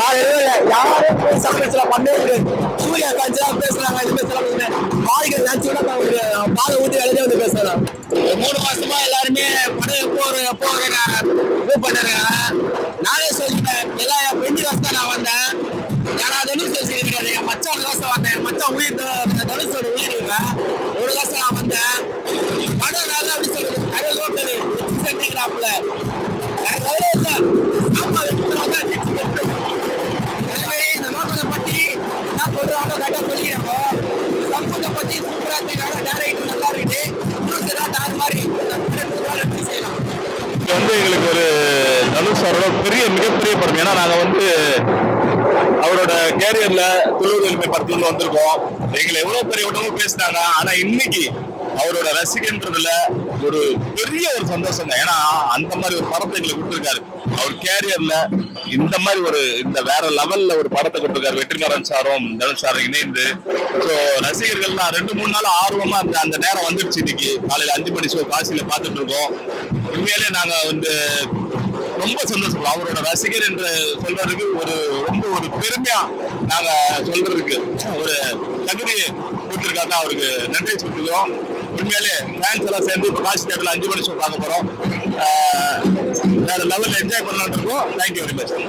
வேற எதுவும் இல்லை யாரும் பேசாம பேசல பண்ணவே முடியாது சூர்யா காட்சிலாம் பேசுறாங்க இது பேசுறாங்க வாழ்க்கை நினைச்சு கூட பண்ண முடியாது அவன் பாதை ஊட்டி எழுதி வந்து பேசுறான் மூணு மாசமா எல்லாருமே படம் எப்போ வரும் எப்போ வரும் இது பண்ணுறாங்க நானே சொல்லிட்டேன் எல்லாம் என் ஃப்ரெண்டு காசு தான் நான் வந்தேன் ஏன்னா தனுஷ் பேசி கிடையாது என் மச்சான் காசு வந்தேன் என் மச்சான் உயிர் த- தனுஷோட உயிர் இருக்கேன் ஒரு காசு நான் வந்தேன் படம் நல்லா அப்படி சொல்றது கரை ஓட்டது செஞ்சுக்கிறாப்புல எனக்கு கவலை இல்லை ஆமா வெட்டுறவங்க எனவே இந்த நோட்டத்தை பத்தி நான் சொல்றாங்க கரெக்டாக சொல்லிக்கிறேன் சம்பத்தை பத்தி சூப்பரா இருக்கு டேரக்டர் நல்லா இருக்கு இன்னும் ஏதாவது அது மாதிரி எப்படி செய்யலாம் இது வந்து எங்களுக்கு ஒரு தனுஷ் அவரோட பெரிய மிகப்பெரிய படம் ஏன்னா நாங்க வந்து அவரோட கேரியர்ல துளுவர் எளிமை படத்துல வந்திருக்கோம் எங்களை எவ்வளவு பெரிய விடமும் பேசினாங்க ஆனா இன்னைக்கு அவரோட ரசிகன்றதுல ஒரு பெரிய ஒரு சந்தோஷம் தான் ஏன்னா அந்த மாதிரி ஒரு படத்தை எங்களுக்கு கொடுத்துருக்காரு அவர் கேரியர்ல இந்த மாதிரி ஒரு இந்த வேற லெவல்ல ஒரு படத்தை கொடுத்துருக்காரு வெற்றிமாறன் சாரும் தனுஷ் சாரும் இணைந்து ஸோ ரசிகர்கள்லாம் ரெண்டு மூணு நாள் ஆர்வமா அந்த அந்த நேரம் வந்துருச்சு இன்னைக்கு காலையில அஞ்சு மணி ஷோ காசியில பார்த்துட்டு இருக்கோம் உண்மையிலே நாங்க வந்து ரொம்ப சந்தோஷம் அவரோட ரசிகர் என்று சொல்றதுக்கு ஒரு ரொம்ப ஒரு பெருமையா நாங்க சொல்றதுக்கு ஒரு தகுதி கொடுத்துருக்காங்க அவருக்கு நன்றி சொல்லிக்கிறோம் உண்மையிலே ஃபேன்ஸ் எல்லாம் சேர்ந்து இப்போ காசி தேட்டரில் அஞ்சு மணி ஷோ பார்க்க போறோம் ஆஹ் வேற லெவலில் என்ஜாய் பண்ணலாம்னு இருக்கோம் தேங்க்யூ வெரி மச்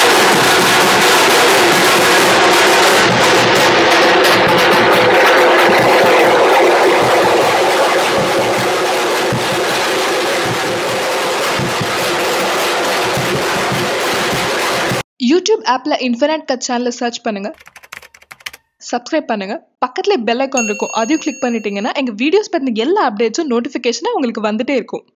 யூடியூப் ஆப்பில் இன்ஃபினிட் கட் சேனலை சர்ச் பண்ணுங்க சப்ஸ்கிரைப் பண்ணுங்க பக்கத்துல பெல் ஐக்கான் இருக்கும் அதையும் கிளிக் பண்ணிட்டீங்கன்னா எங்கள் வீடியோஸ் பற்றின எல்லா அப்டேட்ஸும் நோட்டிஃபிகேஷனாக உங்களுக்கு வந்துட்டே இருக்கும்